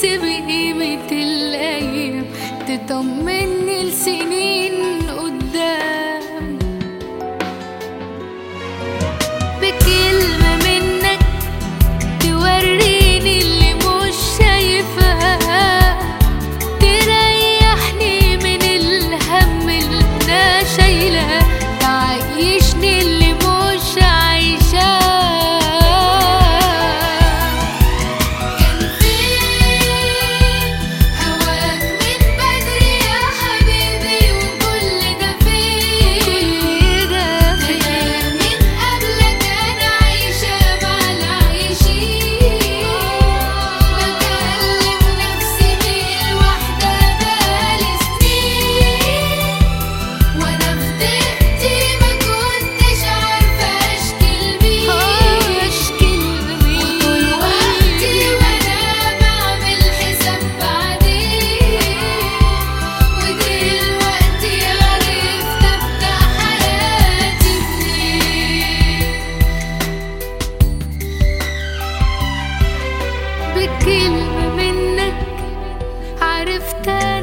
بقيمة الأيام تطمني لسنين قدام بكلمة منك توريني اللي مش شايفاه تريحني من الهم اللي انا شايلاه تعيشني اللي مش عايشاه كان فين هواك من بدري يا حبيبي وكل ده فين ده من قبلك انا عايشة مع العايشين بكلم نفسي بيه الوحدة بقالي سنين وانا في ضيقتي ما كنتش عارفة اشكي لمين اشكي لمين وطول وقتي وانا بعمل حساب بعدين ودلوقتي عرفت ابدأ حياتي منين بكلمة منك عرفت